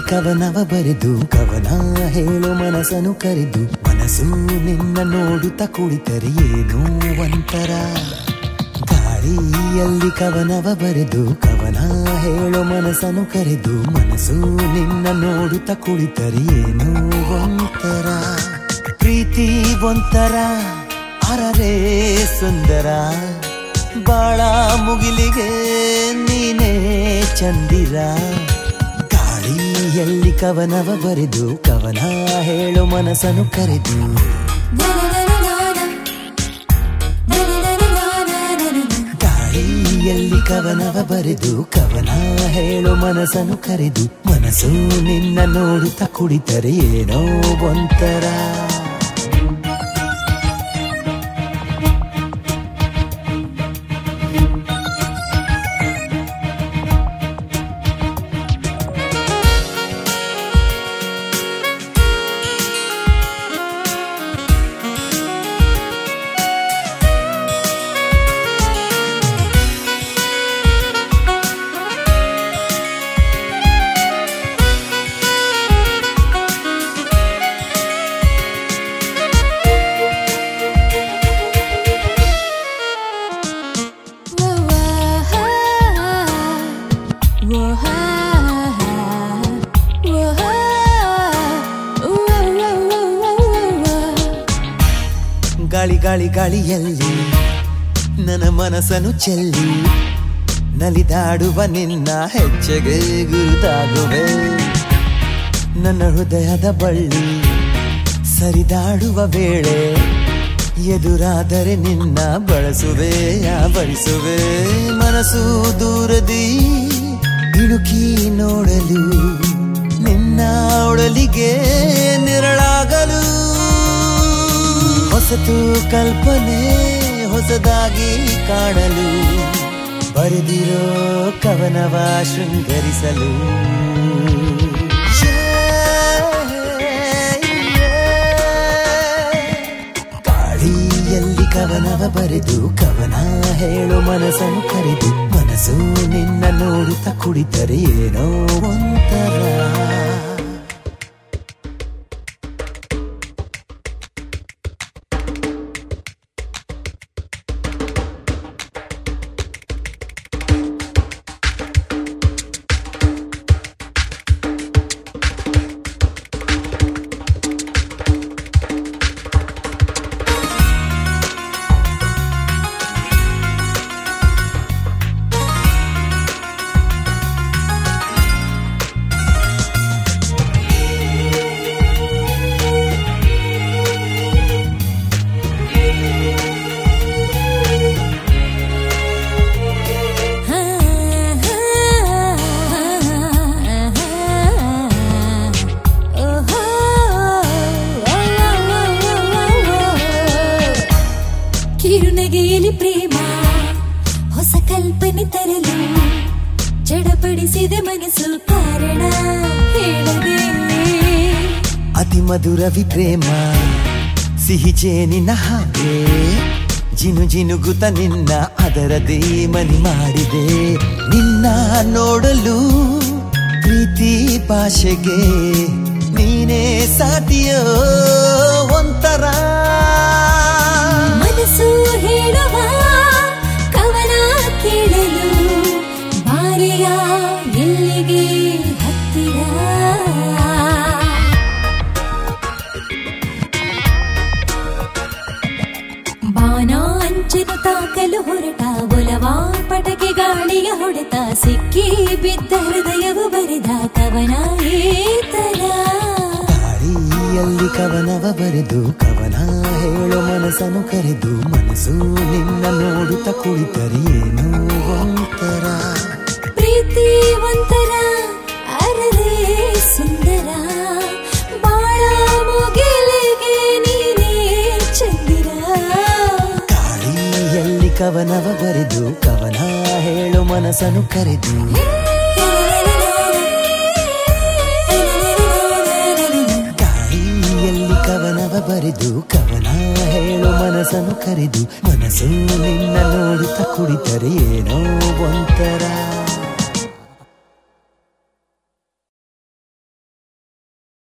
ಕವನವ ಬರೆದು ಕವನ ಹೇಳೋ ಮನಸ್ಸನ್ನು ಕರೆದು ಮನಸ್ಸು ನಿನ್ನ ನೋಡುತ್ತ ಕುಳಿತರೆ ಏನೋ ಒಂಥರ ಗಾಳಿಯಲ್ಲಿ ಕವನವ ಬರೆದು ಕವನ ಹೇಳೋ ಮನಸ್ಸನ್ನು ಕರೆದು ಮನಸ್ಸು ನಿನ್ನ ನೋಡುತ್ತ ಕುಳಿತರೆ ಏನೋ ಒಂಥರ ಪ್ರೀತಿ ಒಂಥರ ಅರರೇ ಸುಂದರ ಬಾಳ ಮುಗಿಲಿಗೆ ನೀನೇ ಚಂದಿರ ಗಾಳಿಯಲ್ಲಿ ಕವನವ ಬರೆದು ಕವನ ಹೇಳೋ ಮನಸ್ಸನ್ನು ಕರೆದು ಗಾಳಿಯಲ್ಲಿ ಕವನವ ಬರೆದು ಕವನ ಹೇಳೋ ಮನಸ್ಸನ್ನು ಕರೆದು ಮನಸ್ಸು ನಿನ್ನ ನೋಡುತ್ತ ಕುಡಿತರೆ ಏನೋ ಒಂಥರ ಗಾಳಿ ಗಾಳಿ ಗಾಳಿಯಲ್ಲಿ ನನ್ನ ಮನಸ್ಸನ್ನು ಚೆಲ್ಲಿ ನಲಿದಾಡುವ ನಿನ್ನ ಹೆಜ್ಜೆಗೆ ಗುರುತಾಗುವೆ ನನ್ನ ಹೃದಯದ ಬಳ್ಳಿ ಸರಿದಾಡುವ ವೇಳೆ ಎದುರಾದರೆ ನಿನ್ನ ಬಳಸುವೆ ಬಳಿಸುವೆ ಮನಸ್ಸು ದೂರದಿ ಇಣುಕಿ ನೋಡಲು ನಿನ್ನ ಒಡಲಿಗೆ ನೆರಳಾಗಲು ಹೊಸತು ಕಲ್ಪನೆ ಹೊಸದಾಗಿ ಕಾಣಲು ಬರೆದಿರೋ ಕವನವ ಶೃಂಗರಿಸಲು ಗಾಳಿಯಲ್ಲಿ ಕವನವ ಬರೆದು ಕವನ ಹೇಳೋ ಮನಸ್ಸನ್ನು ಕರೆದು ಮನಸ್ಸು ನಿನ್ನ ನೋಡುತ್ತ ಕುಡಿತರೆ ಏನೋ ಒಂಥರ ಕಿರುನಗೆಯಲ್ಲಿ ಪ್ರೇಮ ಹೊಸ ಕಲ್ಪನೆ ತರಲು ಚಡಪಡಿಸಿದ ಮನಸ್ಸು ಕಾರಣ ಹೇಳದೆ ಅತಿ ಮಧುರವಿ ಪ್ರೇಮ ಸಿಹಿ ಜೇನಿನ ಹಾಗೆ ಜಿನು ಜಿನುಗುತ್ತ ನಿನ್ನ ಅದರದೇ ಮನಿ ಮಾಡಿದೆ ನಿನ್ನ ನೋಡಲು ಪ್ರೀತಿ ಭಾಷೆಗೆ ನೀನೇ ಸಾಟಿಯೋ ಒಂಥರ ಮನಸ್ಸು ಹೇಳುವ ಕವನ ಕೇಳಲು ಬಾರೆಯ ಎಲ್ಲಿಗೆ ಹತ್ತಿರ ಬಾನ ಅಂಚನು ತಾಕಲು ಹೊರಟ ಒಲವಾ ಪಟಕೆ ಗಾಳಿಯ ಹೊಡೆತ ಸಿಕ್ಕಿ ಬಿದ್ದ ಹೃದಯವು ಬರೆದ ಕವನ ಏತರ ಗಾಳಿಯಲ್ಲಿ ಕವನವ ಬರೆದು ಕವನ ಹೇಳೋ ಮನಸ್ಸನ್ನು ಕರೆದು ಮನಸ್ಸು ನಿನ್ನ ನೋಡುತ್ತ ಕುಳಿತರೆ ಏನೋ ಒಂಥರ ಪ್ರೀತಿ ಒಂಥರ ಅರರೇ ಸುಂದರ ಬಾಳ ಮುಗಿಲಿಗೆ ನೀನೇ ಚಂದಿರ ಗಾಳಿಯಲ್ಲಿ ಕವನವ ಬರೆದು ಕವನ ಹೇಳೋ ಮನಸ್ಸನ್ನು ಕರೆದು ಗಾಳಿಯಲ್ಲಿ ಕವನವ ಬರೆದು ಕವನ ಹೇಳೋ ಮನಸ್ಸನ್ನು ಕರೆದು ಮನಸ್ಸು ನಿನ್ನ ನೋಡುತ್ತ ಕುಡಿತರೆ ಏನೋ ಒಂಥರ